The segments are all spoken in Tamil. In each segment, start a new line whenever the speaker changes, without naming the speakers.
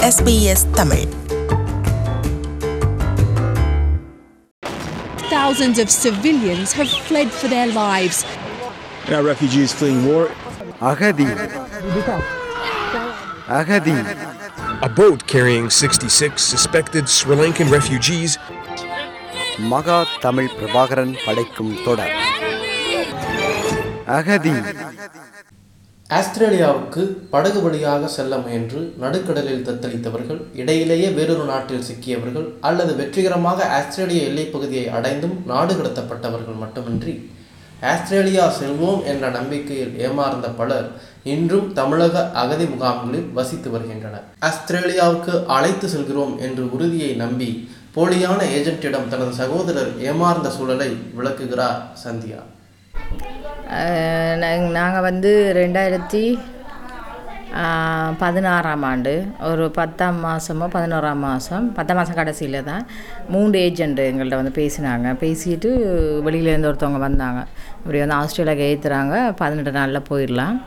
SBS Tamil
Thousands of civilians have fled for their lives.
Now refugees fleeing war.
அகதி அகதி
A boat carrying 66 suspected Sri Lankan refugees
மகா தமிழ் பிரபாகரன் படைக்கும் தொடர் அகதி
ஆஸ்திரேலியாவுக்கு படகு வழியாக செல்ல முயன்று நடுக்கடலில் தத்தளித்தவர்கள் இடையிலேயே வேறொரு நாட்டில் சிக்கியவர்கள் அல்லது வெற்றிகரமாக ஆஸ்திரேலிய எல்லைப் பகுதியை அடைந்தும் நாடு கடத்தப்பட்டவர்கள் மட்டுமின்றி ஆஸ்திரேலியா செல்வோம் என்ற நம்பிக்கையில் ஏமாறந்த பலர் இன்றும் தமிழக அகதி முகாம்களில் வசித்து வருகின்றனர் ஆஸ்திரேலியாவுக்கு அழைத்து செல்கிறோம் என்று உறுதியை நம்பி போலியான ஏஜென்ட்டிடம் தனது சகோதரர் ஏமாந்த சூழலை விளக்குகிறார் சந்தியா
நாங்கள் வந்து ரெண்டாயிரத்தி பதினாறாம் ஆண்டு ஒரு பத்தாம் மாதமோ பதினோராம் மாதம் பத்தாம் மாதம் கடைசியில் தான் மூன்று ஏஜெண்ட் எங்கள்கிட்ட வந்து பேசினாங்க பேசிட்டு வெளியிலேருந்து ஒருத்தவங்க வந்தாங்க இப்படி வந்து ஆஸ்திரேலியாவுக்கு ஏற்றுறாங்க பதினெட்டு நாளில் போயிடலாம்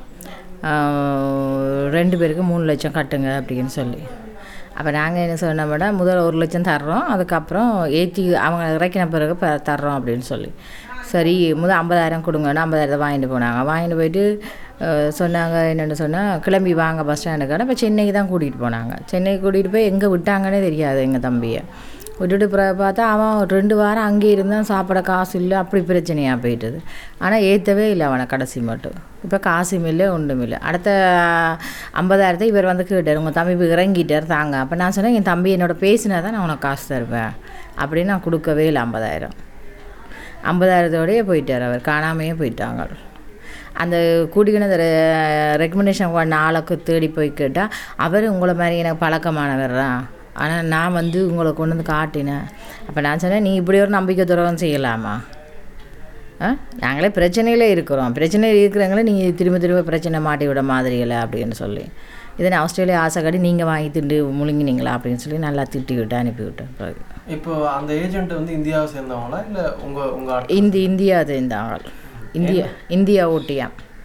ஆஹ் ரெண்டு பேருக்கு மூணு லட்சம் கட்டுங்க அப்படின்னு சொல்லி அப்போ நாங்கள் என்ன சொன்னோம்னா முதல்ல ஒரு லட்சம் தர்றோம் அதுக்கப்புறம் ஏற்றி அவங்க இறக்கின பிறகு ப தர்றோம் அப்படின்னு சொல்லி சரி முதல் ஐம்பதாயிரம் கொடுங்கன்னு ஐம்பதாயிரத்தை வாங்கிட்டு போனாங்க வாங்கிட்டு போயிட்டு அஹ், சொன்னாங்க என்னென்னு சொன்னால் கிளம்பி வாங்க பஸ் ஸ்டாண்டுக்கான இப்போ சென்னைக்கு தான் கூட்டிகிட்டு போனாங்க சென்னைக்கு கூட்டிகிட்டு போய் எங்கே விட்டாங்கன்னே தெரியாது எங்கள் தம்பியை விட்டுட்டு பிறகு பார்த்தா அவன் ஒரு ரெண்டு வாரம் அங்கேயே இருந்தான் சாப்பிட காசு இல்லை அப்படி பிரச்சனையாக போயிட்டுது ஆனால் ஏற்றவே இல்லை அவனை கடைசி மட்டும் இப்போ காசும் இல்லை ஒன்றும் இல்லை அடுத்த ஐம்பதாயிரத்தை இவர் வந்து கேட்டார் உங்கள் தம்பி இப்ப இறங்கிட்டார் தாங்க அப்போ நான் சொன்னேன் என் தம்பி என்னோட பேசினா தான் நான் உனக்கு காசு தருவேன் அப்படின்னு நான் கொடுக்கவே இல்லை ஐம்பதாயிரம் ஐம்பதாயிரத்தோடயே போயிட்டார் அவர் காணாமையே போயிட்டாங்க அந்த கூடிக்கின ரெக்கமெண்டேஷன் பண்ண ஆளுக்கு தேடி போய் கேட்டால் அவர் உங்களை மாதிரி எனக்கு பழக்கமானவர் தான் ஆனால் நான் வந்து உங்களை கொண்டு வந்து காட்டினேன் அப்போ நான் சொன்னேன் நீ இப்படி ஒரு நம்பிக்கை துரோகம் செய்யலாமா ஆ நாங்களே பிரச்சனையிலே இருக்கிறோம் பிரச்சனையில் இருக்கிறவங்கள நீங்கள் திரும்ப திரும்ப பிரச்சனை மாட்டி விட மாதிரி இல்லை அப்படின்னு சொல்லி இதை நான் ஆஸ்திரேலியா ஆசை காட்டி நீங்கள் வாங்கி திண்டு முழுங்கினீங்களா அப்படின்னு சொல்லி நல்லா திட்டி விட்டு அனுப்பி விட்டேன் பிறகு
இப்போ அந்த ஏஜென்ட் வந்து இந்தியாவை சேர்ந்தவங்களா இல்லை உங்கள் உங்கள்
இந்தி இந்தியா சேர்ந்தாங்க இந்தியா இந்தியா ஓட்டியா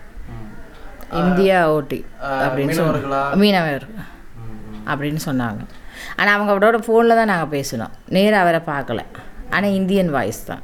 இந்தியா ஓட்டி அப்படின்னு
மீனவர்களா?
சொன்னாங்க மீனவர் அப்படின்னு சொன்னாங்க ஆனால் அவங்க அவரோட ஃபோனில் தான் நாங்கள் பேசினோம் நேராக அவரை பார்க்கல ஆனால் இந்தியன் வாய்ஸ் தான்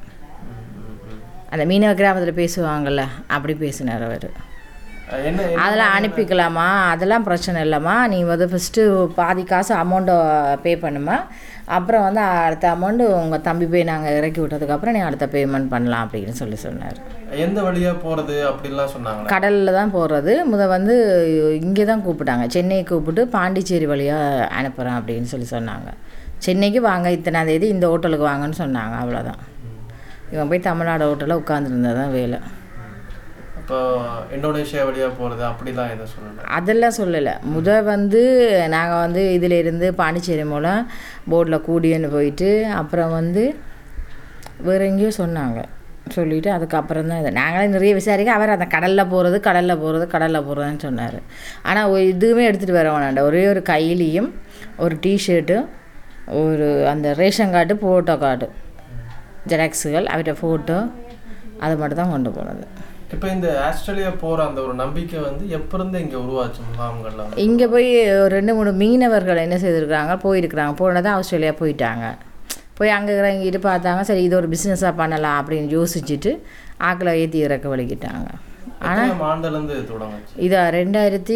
அந்த மீனவ கிராமத்தில் பேசுவாங்கள்ல அப்படி பேசினார் அவர்
என்ன
அதெல்லாம் அனுப்பிக்கலாமா அதெல்லாம் பிரச்சனை இல்லைம்மா நீ வந்து ஃபஸ்ட்டு பாதி காசு அமௌண்ட்டை பே பண்ணுமா அப்புறம் வந்து அடுத்த அமௌண்ட்டு உங்கள் தம்பி போய் நாங்கள் இறக்கி விட்டதுக்கப்புறம் நீ அடுத்த பேமெண்ட் பண்ணலாம் அப்படின்னு சொல்லி சொன்னார்
எந்த வழியாக போகிறது அப்படிலாம் சொன்னாங்களா
கடலில் தான் போகிறது முத வந்து இங்கே தான் கூப்பிட்டாங்க சென்னையை கூப்பிட்டு பாண்டிச்சேரி வழியாக அனுப்புகிறேன் அப்படின்னு சொல்லி சொன்னாங்க சென்னைக்கு வாங்க இத்தனாம் தேதி இந்த ஹோட்டலுக்கு வாங்கன்னு சொன்னாங்க அவ்வளோதான் இவன் போய் தமிழ்நாடு ஹோட்டலில் உட்காந்துருந்தது தான் வேலை
இப்போ இந்தோனேஷியா வழியாக போகிறது அப்படிலாம் எதுவும் சொல்லலை
அதெல்லாம் சொல்லலை முத வந்து நாங்கள் வந்து இதில் இருந்து பாண்டிச்சேரி மூலம் போட்டில் கூடியன்னு போயிட்டு அப்புறம் வந்து வேறு எங்கேயோ சொன்னாங்க சொல்லிவிட்டு அதுக்கப்புறம் தான் இது நாங்களே நிறைய விசாரிக்க அவர் அந்த கடலில் போகிறது கடலில் போகிறது கடலில் போகிறதுன்னு சொன்னார் ஆனால் ஒரு இதுவுமே எடுத்துகிட்டு வர வேணாண்ட ஒரே ஒரு கையிலையும் ஒரு டிஷர்ட்டு ஒரு அந்த ரேஷன் கார்டு ஃபோட்டோ கார்டு ஜெராக்ஸுகள் அவர்கிட்ட ஃபோட்டோ அது மட்டும் தான் கொண்டு போனது
இப்போ இந்த ஆஸ்திரேலியா போகிற அந்த ஒரு நம்பிக்கை வந்து எப்போ இருந்து இங்கே உருவாச்சு முகாம்கள்ல வந்து
இங்கே போய் ஒரு ரெண்டு மூணு மீனவர்கள் என்ன செய்திருக்கிறாங்க போயிருக்கிறாங்க போனது ஆஸ்திரேலியா போயிட்டாங்க போய் அங்கே இறங்கிட்டு பார்த்தாங்க சரி இது ஒரு பிஸ்னஸாக பண்ணலாம் அப்படின்னு யோசிச்சுட்டு ஆக்களை ஏற்றி இறக்க வலிக்கிட்டாங்க
எத்தனை ஆண்டுலேருந்து தொடங்குச்சு
இது ரெண்டாயிரத்தி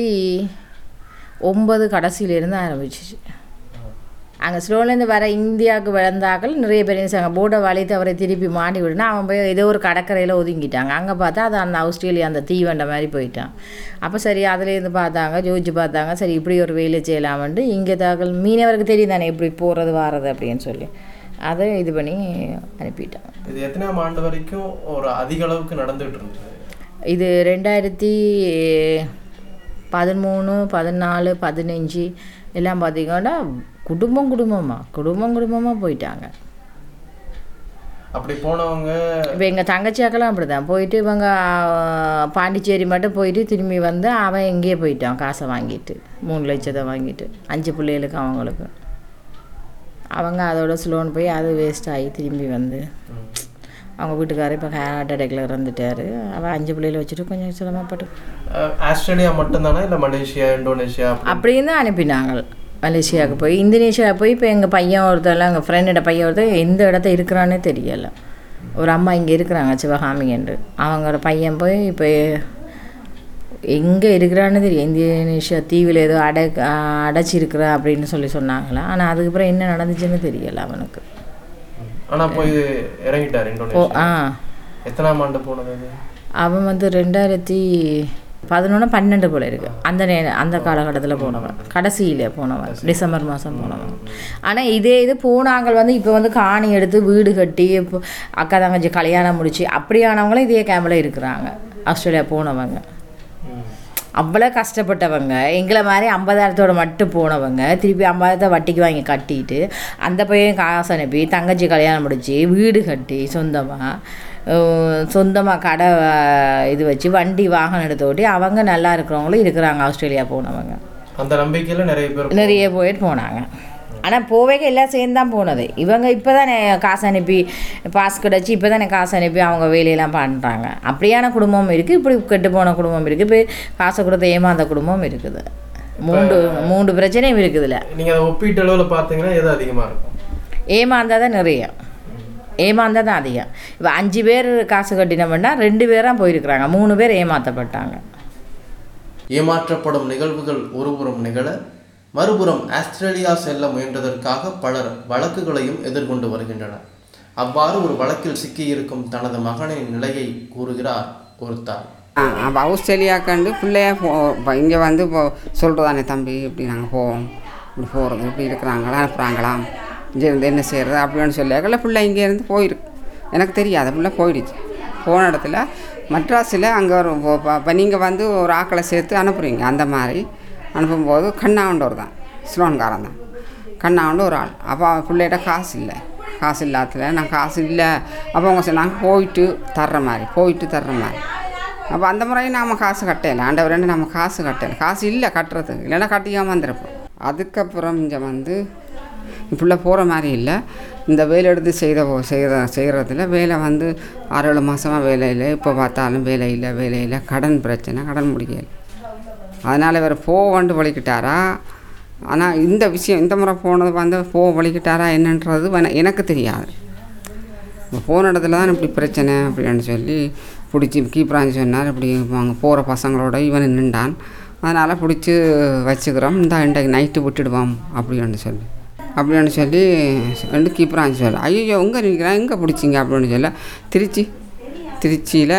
ஒம்பது கடைசியிலேருந்து ஆரம்பிச்சிச்சு அங்கே ஸ்லோலேருந்து வர இந்தியாவுக்கு வந்தாக்கள் நிறைய பேர் என்ன செய்வாங்க போட்டை வளைத்து அவரை திருப்பி மாட்டி விடுனா அவன் போய் ஏதோ ஒரு கடற்கரையில் ஒதுங்கிட்டாங்க அங்கே பார்த்தா அது அந்த ஆஸ்திரேலியா அந்த தீவண்ட மாதிரி போயிட்டான் அப்போ சரி அதுலேருந்து பார்த்தாங்க ஜோதிச்சு பார்த்தாங்க சரி இப்படி ஒரு வேலை செய்யலாம்ன்ட்டு இங்கே தாக்கல் மீனவருக்கு தெரியும் தானே இப்படி போகிறது வாரது அப்படின்னு சொல்லி அதை இது பண்ணி அனுப்பிட்டாங்க
இது எத்தனையாம் ஆண்டு வரைக்கும் ஒரு அதிக அளவுக்கு நடந்துகிட்டு இருந்துச்சு
இது ரெண்டாயிரத்தி பதிமூணு பதினாலு பதினஞ்சு எல்லாம் பார்த்தீங்கன்னா குடும்பம் குடும்பமாக குடும்பம் குடும்பமாக போயிட்டாங்க
அப்படி போனவங்க
இப்போ எங்கள் தங்கச்சியாக்கெல்லாம் அப்படி தான் போயிட்டு இவங்க ஆ, பாண்டிச்சேரி மட்டும் போயிட்டு திரும்பி வந்து அவன் எங்கேயே போயிட்டான் காசை வாங்கிட்டு மூணு லட்சத்தை வாங்கிட்டு அஞ்சு பிள்ளைகளுக்கு அவங்களுக்கு அவங்க அதோட ஸ்லோன் போய் அது வேஸ்ட் ஆகி திரும்பி வந்து அவங்க வீட்டுக்காரர் இப்போ ஹார்ட் அட்டாக்ல இறந்துட்டாரு அவள் அஞ்சு பிள்ளைகளை வச்சுட்டு கொஞ்சம் சிரமப்பட்டு
அஹ், ஆஸ்திரேலியா மட்டும்தானா இல்லை மலேசியா இந்தோனேஷியா அப்படி
அப்படின்னு தான் அனுப்பினாங்க மலேசியாவுக்கு போய் இந்தோனேஷியா போய் இப்போ எங்கள் பையன் ஒருத்தர்லாம் எங்கள் ஃப்ரெண்டோட பையன் ஒருத்தர் எந்த இடத்த இருக்கிறான்னே தெரியலை ஒரு அம்மா இங்கே இருக்கிறாங்க சிவகாமி என்று அவங்களோட பையன் போய் இப்போ எங்கே இருக்கிறான்னு தெரியும் இந்தோனேஷியா தீவில் ஏதோ அடை அடைச்சிருக்கிறா அப்படின்னு சொல்லி சொன்னாங்களா ஆனால் அதுக்கப்புறம் என்ன நடந்துச்சுன்னு தெரியலை அவனுக்கு
ஆனால் போய் இறங்கிட்டார்
ஓ
இந்தோனேஷியா
ஆ
எத்தனாம் ஆண்டு போனது அது
அவன் வந்து ரெண்டாயிரத்தி பதினொன்று பன்னெண்டு போல இருக்கு அந்த நே அந்த காலகட்டத்தில் போனவன் கடைசியில் போனவன் டிசம்பர் மாதம் போனவன் ஆனால் இதே இது போனாங்கள் வந்து இப்போ வந்து காணி எடுத்து வீடு கட்டி இப்போ அக்கா தங்கச்சி கல்யாணம் முடிச்சு அப்படியானவங்களும் இதே கேம்பில் இருக்கிறாங்க ஆஸ்திரேலியா போனவங்க அவ்வளோ கஷ்டப்பட்டவங்க எங்களை மாதிரி ஐம்பதாயிரத்தோட மட்டும் போனவங்க திருப்பி ஐம்பதாயிரத்தை வட்டிக்கு வாங்கி கட்டிட்டு அந்த பையன் காசு அனுப்பி தங்கச்சி கல்யாணம் முடிச்சு வீடு கட்டி சொந்தமாக சொந்தமாக கடை அஹ், இது வச்சு வண்டி வாகனம் எடுத்து ஓட்டி அவங்க நல்லா இருக்கிறவங்களும் இருக்கிறாங்க ஆஸ்திரேலியா போனவங்க
அந்த நம்பிக்கையில் நிறைய பேர்
நிறைய போயிட்டு போனாங்க ஆனால் போவேக எல்லாம் சேர்ந்து தான் போனது இவங்க இப்போ தானே காசு அனுப்பி பாஸ் கிடச்சி இப்போ தானே காசு அனுப்பி அவங்க வேலையெல்லாம் பண்ணுறாங்க அப்படியான குடும்பமும் இருக்குது இப்படி கெட்டு போன குடும்பம் இருக்குது இப்போ காசை கொடுத்த ஏமாந்த குடும்பமும் இருக்குது மூன்று மூன்று பிரச்சனையும் இருக்குதுல்ல
நீங்கள் அதை ஒப்பீட்டு அளவில் பார்த்தீங்கன்னா எது அதிகமாக இருக்கும்
ஏமாந்தா தான் நிறைய ஏமாந்தா தான் அதிகம் இப்போ அஞ்சு பேர் காசு கட்டினோம்னா ரெண்டு பேராக போயிருக்கிறாங்க மூணு பேர் ஏமாற்றப்பட்டாங்க
ஏமாற்றப்படும் நிகழ்வுகள் ஒருபுறம் நிகழ மறுபுறம் ஆஸ்திரேலியா செல்ல முயன்றதற்காக பலர் வழக்குகளையும் எதிர்கொண்டு வருகின்றனர் அவ்வாறு ஒரு வழக்கில் சிக்கியிருக்கும் தனது மகனின் நிலையை கூறுகிறார் ஒரு தாய்
அப்போ ஆஸ்திரேலியாக்காண்டு பிள்ளைய போ இப்போ இங்கே வந்து இப்போ சொல்கிறதானே தம்பி இப்படி நாங்கள் போவோம் இப்படி போகிறது இப்படி இருக்கிறாங்களா அனுப்புகிறாங்களாம் இங்கே இருந்து என்ன செய்கிறது அப்படின்னு சொல்லியாக்கல பிள்ளை இங்கேருந்து போயிருக்கு எனக்கு தெரியாது பிள்ளை போயிடுச்சு போன இடத்துல மெட்ராஸில் அங்கே ஒரு இப்போ நீங்கள் வந்து ஒரு ஆக்களை சேர்த்து அனுப்புகிறீங்க அந்த மாதிரி அனுப்பும்போது கண்ணாண்டவர் தான் சிலோன்காரன் தான் கண்ணாண்டு ஒரு ஆள் அப்போ அவன் பிள்ளைகிட்ட காசு இல்லை காசு இல்லாததுல நான் காசு இல்லை அப்போ அவங்க சொன்னாங்க போயிட்டு தர்ற மாதிரி போயிட்டு தர்ற மாதிரி அப்போ அந்த முறையும் நாம் காசு கட்டலை ஆண்டவரேன்னு நம்ம காசு கட்டலை காசு இல்லை கட்டுறதுக்கு இல்லைன்னா கட்டிக்காமல் வந்துருப்போம் அதுக்கப்புறம் இங்கே வந்து இப்படிலாம் போகிற மாதிரி இல்லை இந்த வேலை எடுத்து செய்த செய்கிற செய்கிறதுல வேலை வந்து ஆறு ஏழு மாதமாக வேலை இல்லை இப்போ பார்த்தாலும் வேலை இல்லை வேலை இல்லை கடன் பிரச்சனை கடன் முடியலை அதனால் இவர் போவண்டு வலிக்கிட்டாரா ஆனால் இந்த விஷயம் இந்த முறை போனது வந்து போ வலிக்கிட்டாரா என்னன்றது வன- எனக்கு தெரியாது இப்போ போன இடத்துல தான் இப்படி பிரச்சனை அப்படின்னு சொல்லி பிடிச்சி கீப்ராஞ்சி சொன்னார் இப்படி அங்கே போகிற பசங்களோட இவன் நின்றான் அதனால் பிடிச்சி வச்சுக்கிறோம் இந்த இன்றைக்கு நைட்டு விட்டுடுவோம் அப்படின்னு சொல்லி அப்படின்னு சொல்லி ரெண்டு கீப்ராஞ்சி சொல்ல ஐயோ எங்கே நிற்கிறேன் எங்கே பிடிச்சிங்க அப்படின்னு சொல்ல திருச்சி திருச்சியில்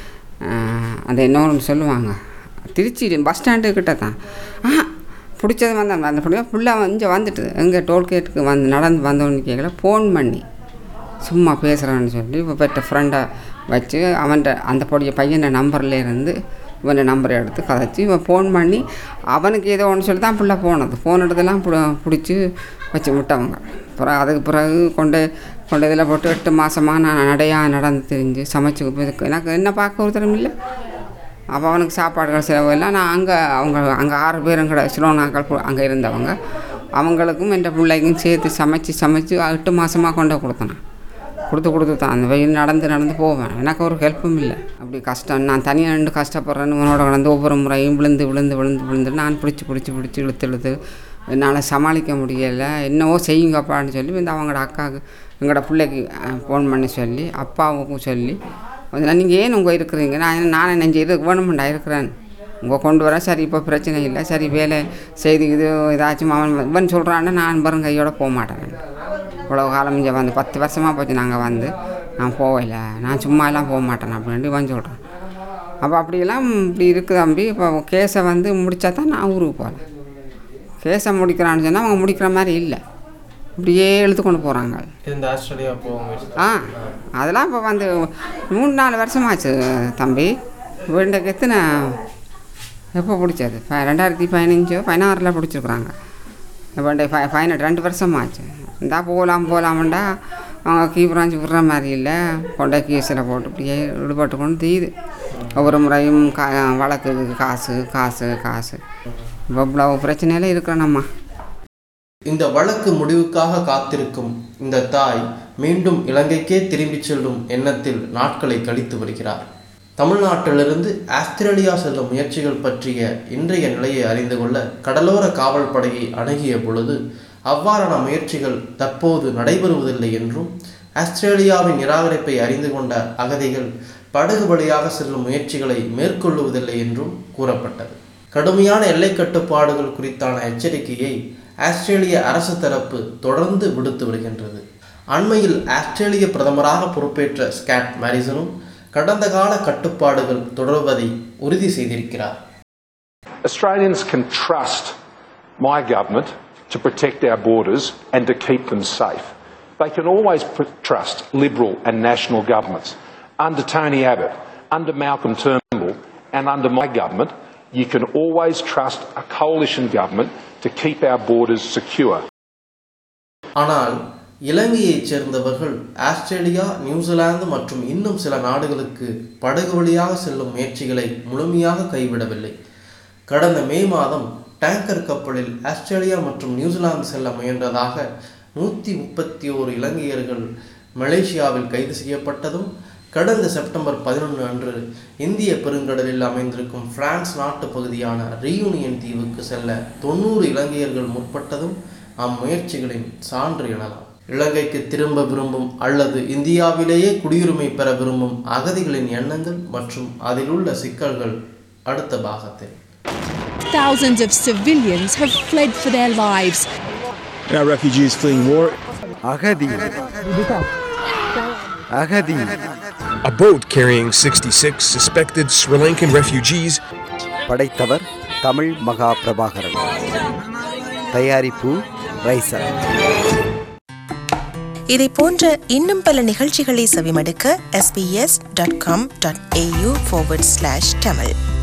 அந்த இன்னொன்று சொல்லுவாங்க திருச்சி பஸ் ஸ்டாண்டு கிட்ட தான் ஆ பிடிச்சது வந்தான் அந்த பிள்ளை ஃபுல்லாக இங்கே வந்துட்டு எங்கே டோல்கேட்டுக்கு வந்து நடந்து வந்தோன்னு கேட்கல ஃபோன் பண்ணி சும்மா பேசுகிறான்னு சொல்லி இப்போ பெற்ற ஃப்ரெண்டை வச்சு அவன்கிட்ட அந்த பொடிய பையன் நம்பர்ல இருந்து இவன் நம்பரை எடுத்து கதைச்சி இவன் ஃபோன் பண்ணி அவனுக்கு ஏதோ ஒன்று சொல்லி தான் பிள்ளை போனது போன இடத்தெல்லாம் பிடிச்சி வச்சு விட்டவங்க அப்புறம் அதுக்கு பிறகு கொண்டு கொண்டு இதில் போட்டு எட்டு மாதமாக நான் நடையாக நடந்து தெரிஞ்சு சமைச்சு இதுக்கு எனக்கு என்ன பார்க்க ஒருத்தரும் இல்லை அப்போ அவனுக்கு சாப்பாடுகள் செலவு எல்லாம் நான் அங்கே அவங்க அங்கே ஆறு பேரும் கூட சிலோனாக்கள் அங்கே இருந்தவங்க அவங்களுக்கும் என் பிள்ளைக்கும் சேர்த்து சமைச்சு சமைச்சு எட்டு மாதமாக கொண்டு கொடுத்தேன் கொடுத்து கொடுத்து தான் அந்த வெயில் நடந்து நடந்து போவேன் எனக்கு ஒரு ஹெல்ப்பும் இல்லை அப்படி கஷ்டம் நான் தனியாக நின்று கஷ்டப்படுறேன்னு உன்னோட கடந்து ஒவ்வொரு முறையும் விழுந்து விழுந்து விழுந்து விழுந்து நான் பிடிச்சி பிடிச்சி பிடிச்சி இழுத்து இழுத்து என்னால் சமாளிக்க முடியலை என்னவோ செய்யுங்கப்பான்னு சொல்லி இந்த அவங்களோட அக்காவுக்கு எங்களோட பிள்ளைக்கு ஃபோன் பண்ணி சொல்லி அப்பாவுக்கும் சொல்லி அதனால் நீங்கள் ஏன் உங்கள் இருக்கிறீங்க நான் நான் நெஞ்சு இது வேணுமெண்டா இருக்கிறேன் உங்கள் கொண்டு வரேன் சரி இப்போ பிரச்சனை இல்லை சரி வேலை செய்து இது ஏதாச்சும் அவன் இவன் சொல்கிறான்னு நான் பாருங்க கையோட போக மாட்டேன் இவ்வளோ காலம் இங்கே வந்து பத்து வருஷமாக போச்சு நாங்கள் வந்து நான் போகல நான் சும்மா எல்லாம் போக மாட்டேன் அப்படின்ட்டு இவன் சொல்கிறான் அப்போ அப்படியெல்லாம் இப்படி இருக்குது தம்பி இப்போ கேஸை வந்து முடித்தா தான் நான் ஊருக்கு போகல கேஸை முடிக்கிறான்னு சொன்னால் அவங்க முடிக்கிற மாதிரி இல்லை இப்படியே இழுத்து கொண்டு போகிறாங்க
இது இந்த ஆஸ்திரேலியா போக முயற்சி
ஆ அதெல்லாம் இப்போ வந்து மூணு நாலு வருஷமாச்சு தம்பி வீண்டுக்கு எத்தனை எப்போ பிடிச்சது ப- ரெண்டாயிரத்தி பதினஞ்சோ பதினாறில் பிடிச்சிருக்குறாங்க இப்போ ஃபை பதினெட்டு ரெண்டு வருஷமாச்சு இந்தா போகலாம் போகலாம்டா அவங்க கீ பிராஞ்சி விடுற மாதிரி இல்லை கொண்ட கேஸில் போட்டு இப்படியே ஈடுபட்டு கொண்டு தீயுது ஒவ்வொரு முறையும் கா வழக்குக்கு காசு காசு காசு இப்போ இவ்வளவு பிரச்சனையில இருக்கிறோம்மா
இந்த வழக்கு முடிவுக்காக காத்திருக்கும் இந்த தாய் மீண்டும் இலங்கைக்கே திரும்பிச் செல்லும் எண்ணத்தில் நாட்களை கழித்து வருகிறார் தமிழ்நாட்டிலிருந்து ஆஸ்திரேலியா செல்லும் முயற்சிகள் பற்றிய இன்றைய நிலையை அறிந்து கொள்ள கடலோர காவல் படையை அணுகிய பொழுது அவ்வாறான முயற்சிகள் தற்போது நடைபெறுவதில்லை என்றும் ஆஸ்திரேலியாவின் நிராகரிப்பை அறிந்து கொண்ட அகதிகள் படகு வழியாக செல்லும் முயற்சிகளை மேற்கொள்ளுவதில்லை என்றும் கூறப்பட்டது கடுமையான எல்லை கட்டுப்பாடுகள் குறித்தான எச்சரிக்கையை ஆஸ்திரேலிய அரசு தரப்பு தொடர்ந்து விடுத்து வருகின்றது அண்மையில் ஆஸ்திரேலிய பிரதமராக பொறுப்பேற்ற ஸ்காட் மாரிசனும் கடந்த கால கட்டுப்பாடுகள் தொடர்வதை உறுதி செய்திருக்கிறார்
Australians can trust my government to protect our borders and to keep them safe. They can always pr- trust Liberal and National governments. Under Tony Abbott, under Malcolm Turnbull, and under my government, you can always trust a coalition government to keep our borders secure.
ஆனால் இலங்கையைச் சேர்ந்தவர்கள் ஆஸ்திரேலியா நியூசிலாந்து மற்றும் இன்னும் சில நாடுகளுக்கு படகு வழியாக செல்லும் முயற்சிகளை முழுமையாக கைவிடவில்லை கடந்த மே மாதம் டேங்கர் கப்பலில் ஆஸ்திரேலியா மற்றும் நியூசிலாந்து செல்ல முயன்றதாக நூற்றி முப்பத்தி ஓரு இலங்கையர்கள் மலேசியாவில் கைது செய்யப்பட்டதும் கடந்த செப்டம்பர் பதினொன்று அன்று இந்திய பெருங்கடலில் அமைந்திருக்கும் பிரான்ஸ் நாட்டு பகுதியான ரீயூனியன் தீவுக்கு செல்ல தொண்ணூறு இலங்கையர்கள் முற்பட்டதும் அம்முயற்சிகளின் சான்று எனலாம் இலங்கைக்கு திரும்ப விரும்பும் அல்லது இந்தியாவிலேயே குடியுரிமை பெற விரும்பும் அகதிகளின் எண்ணங்கள் மற்றும் அதில் உள்ள சிக்கல்கள் அடுத்த பாகத்தில்
Thousands of civilians have fled for their lives.
Now, refugees fleeing war
அகதி அகதி
A boat carrying 66 suspected Sri Lankan refugees
படைத்தவர் தமிழ் மகா பிரபாகரன் தயாரிப்பு ரைசர்
இதை போன்ற இன்னும் பல நிகழ்ச்சிகளை செவிமடுக்க sbs.com.au forward slash tamil